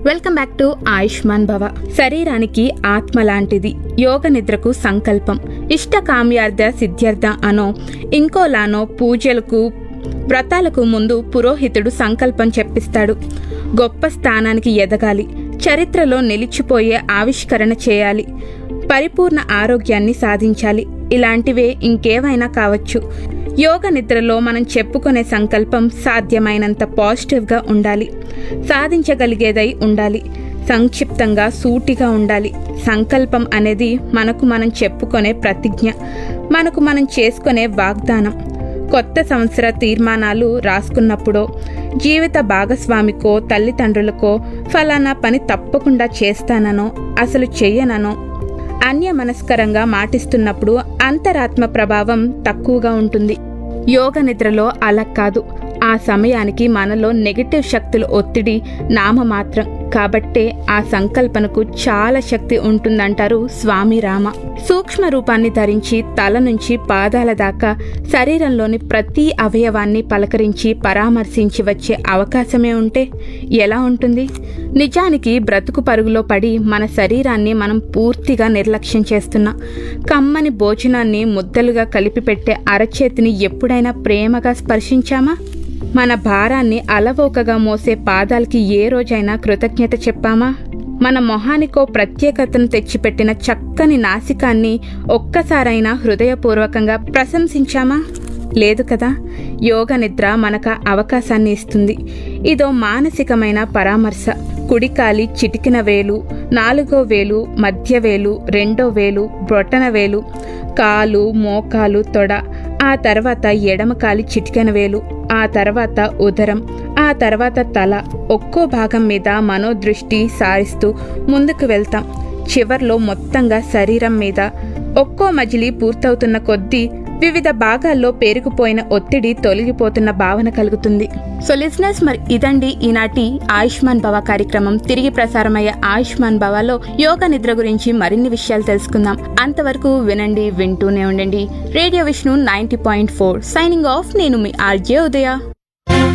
welcome back to Ayushman భవ శరీరానికి ఆత్మ లాంటిది యోగ నిద్రకు సంకల్పం ఇష్ట కామ్యార్థ సిద్ధ్యర్థ అనో ఇంకోలానో పూజలకు వ్రతాలకు ముందు పురోహితుడు సంకల్పం చెప్పిస్తాడు గొప్ప స్థానానికి ఎదగాలి చరిత్రలో నిలిచిపోయే ఆవిష్కరణ చేయాలి పరిపూర్ణ ఆరోగ్యాన్ని సాధించాలి ఇలాంటివే ఇంకేవైనా కావచ్చు యోగ నిద్రలో మనం చెప్పుకునే సంకల్పం సాధ్యమైనంత పాజిటివ్గా ఉండాలి సాధించగలిగేదై ఉండాలి సంక్షిప్తంగా సూటిగా ఉండాలి సంకల్పం అనేది మనకు మనం చెప్పుకునే ప్రతిజ్ఞ మనకు మనం చేసుకునే వాగ్దానం కొత్త సంవత్సర తీర్మానాలు రాసుకున్నప్పుడో జీవిత భాగస్వామికో తల్లిదండ్రులకో ఫలానా పని తప్పకుండా చేస్తాననో అసలు చెయ్యననో అన్యమనస్కరంగా మాటిస్తున్నప్పుడు అంతరాత్మ ప్రభావం తక్కువగా ఉంటుంది యోగ నిద్రలో అలా కాదు ఆ సమయానికి మనలో నెగటివ్ శక్తుల ఒత్తిడి నామమాత్రం కాబట్టే ఆ సంకల్పనకు చాలా శక్తి ఉంటుందంటారు స్వామి రామ సూక్ష్మ రూపాన్ని ధరించి తల నుంచి పాదాల దాకా శరీరంలోని ప్రతి అవయవాన్ని పలకరించి పరామర్శించి వచ్చే అవకాశమే ఉంటే ఎలా ఉంటుంది నిజానికి బ్రతుకు పరుగులో పడి మన శరీరాన్ని మనం పూర్తిగా నిర్లక్ష్యం చేస్తున్నాం కమ్మని భోజనాన్ని ముద్దలుగా కలిపి పెట్టే అరచేతిని ఎప్పుడైనా ప్రేమగా స్పర్శించామా మన భారాన్ని అలవోకగా మోసే పాదాలకి ఏ రోజైనా కృతజ్ఞత చెప్పామా మన మొహానికో ప్రత్యేకతను తెచ్చిపెట్టిన చక్కని నాసికాన్ని ఒక్కసారైనా హృదయపూర్వకంగా ప్రశంసించామా లేదు కదా యోగ నిద్ర మనకు అవకాశాన్ని ఇస్తుంది ఇదో మానసికమైన పరామర్శ కుడికాలి చిటికిన వేలు నాలుగో వేలు మధ్య వేలు రెండో వేలు బ్రొటన వేలు కాలు మోకాలు తొడ ఆ తర్వాత ఎడమ కాలి చిటికెన వేలు ఆ తర్వాత ఉదరం ఆ తర్వాత తల ఒక్కో భాగం మీద మనోదృష్టి సారిస్తూ ముందుకు వెళ్తాం చివర్లో మొత్తంగా శరీరం మీద ఒక్కో మజిలీ పూర్తవుతున్న కొద్దీ వివిధ భాగాల్లో పేరుకుపోయిన ఒత్తిడి తొలగిపోతున్న భావన కలుగుతుంది సో లిజినెస్ మరి ఇదండి ఈనాటి ఆయుష్మాన్ భవ కార్యక్రమం తిరిగి ప్రసారమయ్యే ఆయుష్మాన్ భవలో యోగ నిద్ర గురించి మరిన్ని విషయాలు తెలుసుకుందాం అంతవరకు వినండి వింటూనే ఉండండి radio Vishnu ninety point four signing off నేను మీ ఆర్జే ఉదయ